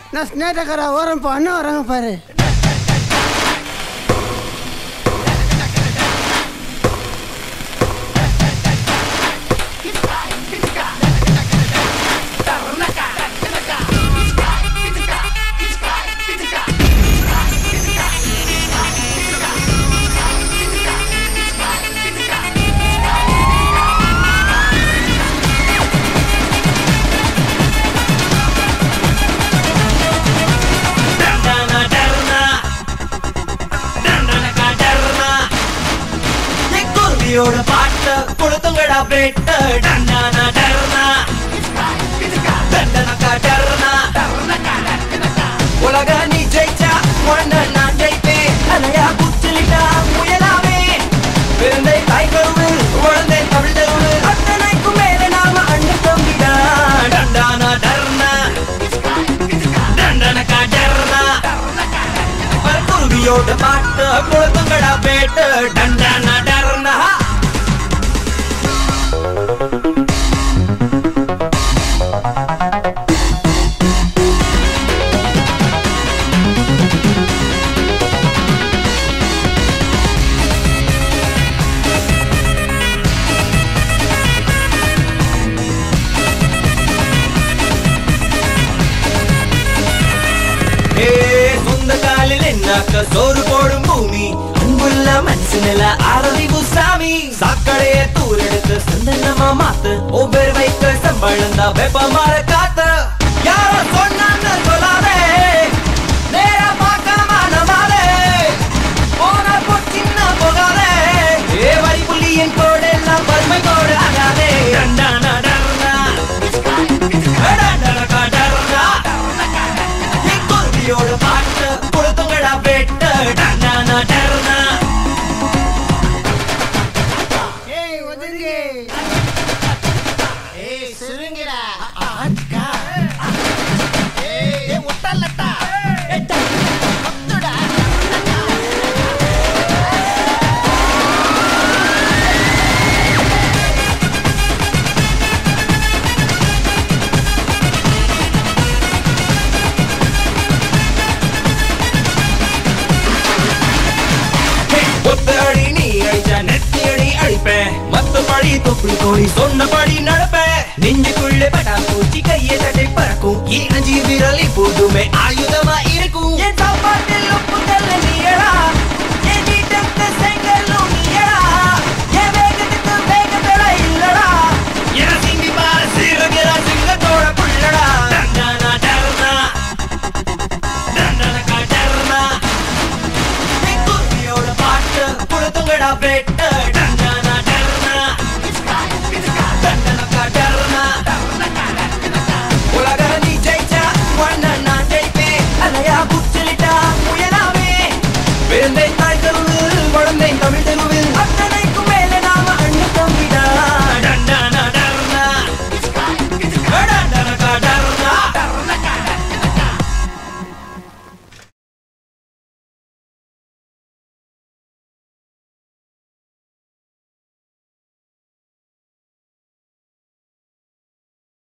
நான் ஸ்னேட்டக்கார ஓரம் போ அண்ணன் வராங்க பாரு டர்னா டர்னா டர்னனக்கா டர்னா என் குருவியோட பாட்ட கொளுத்துங்கடா பேட்ட டர்னா டர்னா டர்னனக்கா டர்னா உலக நீ ஜெயிச்சா உன்ன நான் ஜெயிப்பேன் அலையா குச்சிலிட்டா முயலாவே பிறந்தை தாய் கருவு உழந்தை தமிழ் தெருவு அத்தனைக்கும் மேல நாம அண்ணன் தம்பிடா டண்டானா டர்னா டண்டனக்கா டர்னா குருவியோட பாட்டு குழந்தைங்கடா பேட்டு டண்டானா டர்னா ஏ சொந்த காலில் என்னாக்க சோறு போடும் பூமி அன்புள்ள மனசுல ஆரறிவு சாமி சாக்கடைய தூரெடுத்து சந்தனமா மாத்து ஒவ்வொரு வைக்க சம்பளம் தான் வெப்பமாற காத்து யார சொன்னான்னு சொல்லாதே நேரா பார்க்காம நம்பாதே போன பொச்சின்ன போகாதே ஏ வரி புள்ளியின் கோடு எல்லாம் வறுமை கோடு ஆகாதே டண்டானா டர்னா டண்டனக்கா டர்னா என் குருவியோட பாட்டு கொடுத்துங்கடா பெட்டு டண்டானா டர்னா ஏய் ஒதுங்க ஏய் சுருங்கிடா ஏய் முட்டல்லட்டா முத்துடா ஒத்த அடி நீ அடிச்சா நெத்தி அடி அடிப்பேன் மத்த படி தொப்புள் கோழி சொன்னபடி நடப்பேன் நெஞ்சுக்குள்ளே பட்டா பூச்சி கையை தட்டை பறக்கும் ஈரஞ்சி விரலி பூ